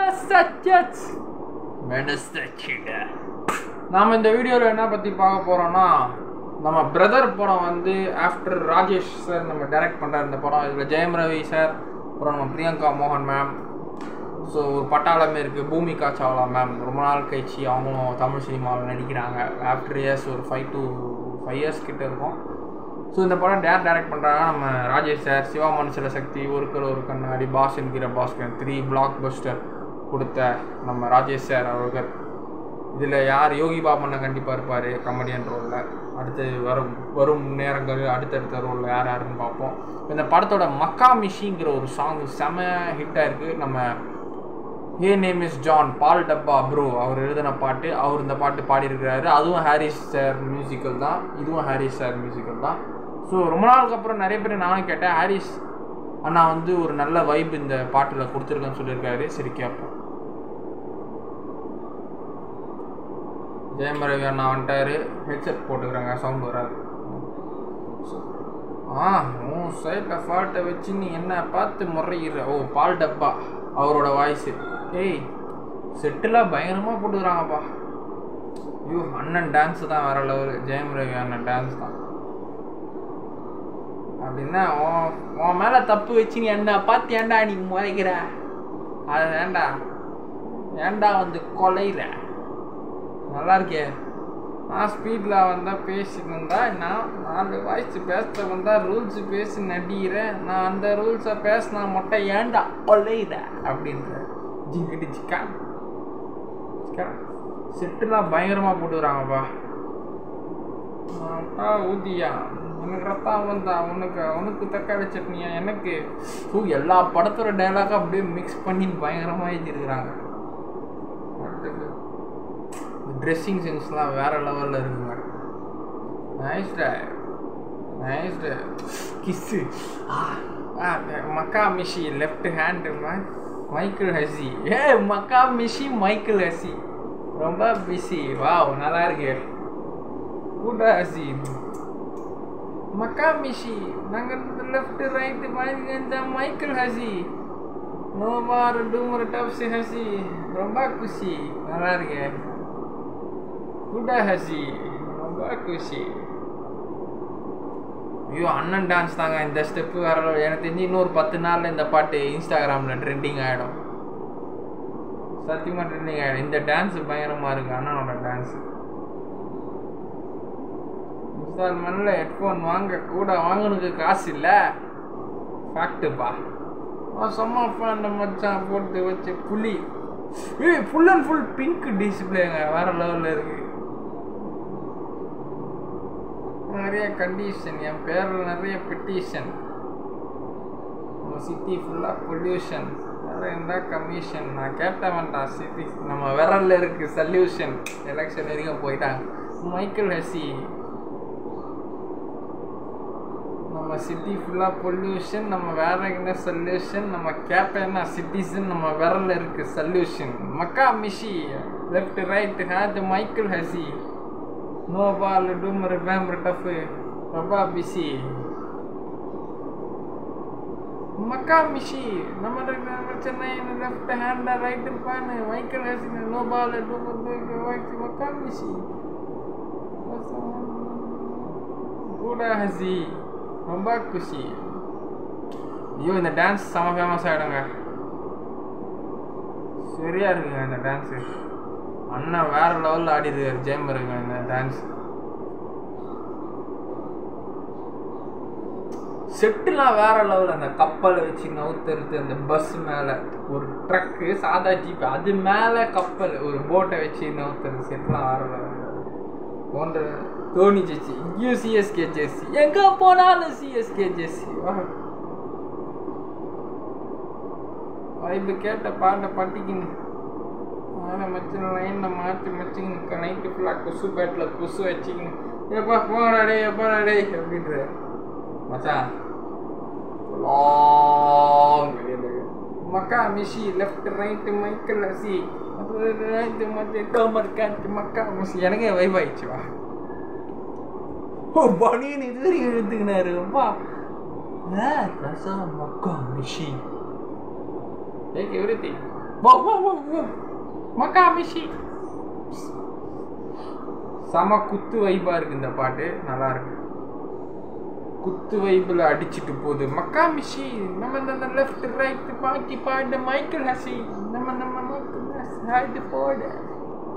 மெனஸ்டச் மெனஸ்டச்சுங்க நாம் இந்த வீடியோவில் என்ன பற்றி பார்க்க போகிறோம்னா நம்ம பிரதர் படம் வந்து ஆஃப்டர் ராஜேஷ் சார் நம்ம டைரக்ட் பண்ணுற இந்த படம் இதில் ஜெயம் ரவி சார் அப்புறம் நம்ம பிரியங்கா மோகன் மேம் ஸோ ஒரு பட்டாளமே இருக்குது பூமிகா சாவ்லா மேம் ரொம்ப நாள் கழிச்சு அவங்களும் தமிழ் சினிமாவில் நடிக்கிறாங்க ஆஃப்டர் இயர்ஸ் ஒரு ஃபைவ் டு ஃபைவ் இயர்ஸ் கிட்ட இருக்கும் ஸோ இந்த படம் டேர் டைரக்ட் பண்ணுறாங்க நம்ம ராஜேஷ் சார் சிவா மனுஷல சக்தி ஒருக்கர் ஒரு கண்ணாடி பாஸ் என்கிற பாஸ்கர் த்ரீ பிளாக் பஸ்டர் கொடுத்த நம்ம ராஜேஷ் சார் அவர்கள் இதில் யார் யோகி பாபண்ண கண்டிப்பாக இருப்பார் கமெடியன் ரோலில் அடுத்து வரும் வரும் நேரங்கள் அடுத்தடுத்த ரோலில் யார் யாருன்னு பார்ப்போம் இந்த படத்தோட மக்கா மிஷிங்கிற ஒரு சாங் செம ஹிட்டாக இருக்குது நம்ம hey name is John Paul டப்பா ப்ரோ அவர் எழுதின பாட்டு அவர் இந்த பாட்டு பாடியிருக்கிறாரு அதுவும் ஹாரிஸ் சார் மியூசிக்கல் தான் இதுவும் ஹாரிஸ் சார் மியூசிக்கல் தான் ஸோ ரொம்ப நாளுக்கு அப்புறம் நிறைய பேர் நானும் கேட்டேன் ஹாரிஸ் அண்ணா வந்து ஒரு நல்ல வைப் இந்த பாட்டில் கொடுத்துருக்கேன்னு சொல்லியிருக்காரு சரி கேட்போம் ஜெயமரவி அண்ணா வந்துட்டாரு ஹெட்செட் போட்டுக்கிறாங்க சவுண்ட் வராது ஆ உன் சைடில் ஃபால்ட்டை வச்சு நீ என்ன பார்த்து முறையிற ஓ பால் டப்பா அவரோட வாய்ஸு ஏய் செட்டிலாக பயங்கரமாக போட்டுக்கிறாங்கப்பா ஐயோ அண்ணன் டான்ஸு தான் வேற லெவல் ஜெயம் ரவி அண்ணன் டான்ஸ் தான் அப்படின்னா உன் உன் மேலே தப்பு வச்சு நீ என்ன பார்த்து ஏன்டா நீ முறைக்கிற அது ஏன்டா ஏன்டா வந்து கொலையிற நல்லா இருக்கே நான் ஸ்பீடில் வந்தால் பேசிட்டு இருந்தா நான் நாலு வாய்ஸ் பேச வந்தால் ரூல்ஸ் பேசி நடிக்கிறேன் நான் அந்த ரூல்ஸை பேசினா மட்டும் ஏன்டா கொலையிற அப்படின்ற ஜிங்கிட்டு சிக்கா சிக்கா செட்டுலாம் பயங்கரமாக போட்டுக்கிறாங்கப்பா அப்பா ஊதியா உனக்கு ரத்தம் வந்தா உனக்கு உனக்கு தக்காளி சட்னியா எனக்கு ஓ எல்லா படத்தோட டைலாகும் அப்படியே மிக்ஸ் பண்ணி பயங்கரமாக எழுதியிருக்கிறாங்க ட்ரெஸ்ஸிங் சென்ஸ்லாம் வேற லெவலில் இருக்குங்க நைஸ் டே நைஸ் டே கிஸ்ஸு மக்கா மிஷி லெஃப்ட் ஹேண்டு மைக்கேல் ஹசி ஏ மக்கா மிஷி மைக்கேல் ஹசி ரொம்ப பிஸி வாவ் நல்லா இருக்கு கூட ஹசி மக்கா மிஷி நாங்கள் லெஃப்ட் ரைட்டு பாருங்க மைக்கேல் ஹசி நோபார் டூமர் டப்ஸ் ஹசி ரொம்ப குஷி நல்லா இருக்கு கூட ஹசி ரொம்ப குஷி ஐயோ அண்ணன் டான்ஸ் தாங்க இந்த ஸ்டெப்பு வேற level. எனக்கு தெரிஞ்சு இன்னொரு பத்து நாளில் இந்த பாட்டு இன்ஸ்டாகிராமில் ட்ரெண்டிங் ஆகிடும் சத்தியமாக ட்ரெண்டிங் ஆகிடும் இந்த டான்ஸ் பயங்கரமாக இருக்கு அண்ணனோட டான்ஸ் இன்ஸ்டால்மெண்ட்டில் ஹெட்ஃபோன் வாங்க கூட வாங்கணுக்கு காசு இல்லை ஃபேக்ட்டுப்பா சும்மா ஃபேன் மச்சான் போட்டு வச்சு புலி ஏய் ஃபுல் அண்ட் ஃபுல் பிங்க் டிஸ்பிளேங்க வேற லெவலில் இருக்கு நிறைய கண்டிஷன் என் பேரில் நிறைய பெட்டிஷன் நம்ம சிட்டி ஃபுல்லாக பொல்யூஷன் வேறு இருந்தால் கமிஷன் நான் கேட்ட வேண்டாம் சிட்டி நம்ம விரலில் இருக்கு சல்யூஷன் எலெக்ஷன் வரைக்கும் போயிட்டாங்க மைக்கேல் ஹெசி நம்ம சிட்டி ஃபுல்லாக பொல்யூஷன் நம்ம வேற என்ன சொல்யூஷன் நம்ம கேப்பேன்னா சிட்டிசன் நம்ம விரலில் இருக்கு சொல்யூஷன் மக்கா மிஷி லெஃப்ட் ரைட் ஹேட் மைக்கேல் ஹசி நோ பால் டூமர் பேம்பர் டஃப் ரொம்ப பிஸி மக்கா மிஷி நம்ம சென்னை லெஃப்ட் ஹேண்ட் ரைட் பான் மைக்கேல் ஹசி நோ பால் டூமர் மக்கா மிஷி கூட ஹசி ரொம்ப குஷி ஐயோ இந்த டான்ஸ் செம ஃபேமஸ் ஆகிடுங்க சரியா இருக்குங்க இந்த டான்ஸு அண்ணன் வேற லெவலில் ஆடிருக்காரு ஜெயம் இருங்க இந்த டான்ஸ் செட்டுலாம் வேற லெவல் அந்த கப்பலை வச்சு நவுத்துறது அந்த பஸ் மேலே ஒரு ட்ரக்கு சாதா ஜீப் அது மேலே கப்பல் ஒரு போட்டை வச்சு நவுத்துறது செட்டுலாம் வேற லெவல் போன்ற தோனி ஜெர்சி இங்கேயும் சிஎஸ்கே ஜெர்சி எங்கே போனாலும் சிஎஸ்கே ஜெர்சி வா வைப்பு கேட்ட பாட்டை பட்டிக்கின்னு அதில் மச்சின லைனில் மாற்றி மச்சிக்கின்னு நைட்டு ஃபுல்லாக கொசு பேட்டில் கொசு வச்சுக்கின்னு எப்பா போங்கடா டே எப்பா டே அப்படின்ற மச்சான் லாங் மக்கா மிஷி left right Michael Hussey right மச்ச டோமர் கேட் மக்கா மிஷி எனக்கே வைப் ஆயிடுச்சு வா ஓ பனியன் இது வரைக்கும் எடுத்துக்கினாரு அப்பா மக்கா மிஷி டேக் எவ்ரி திங் வா வா வா வா மக்கா மிஷி செம குத்து வைபா இருக்கு இந்த பாட்டு நல்லா இருக்கு குத்து வைபில் அடிச்சிட்டு போகுது மக்கா மிஷி நம்ம நம்ம லெஃப்ட் ரைட் பாக்கி பாடு மைக்கேல் ஹசி நம்ம நம்ம மைக்கேல் ஹசி போடு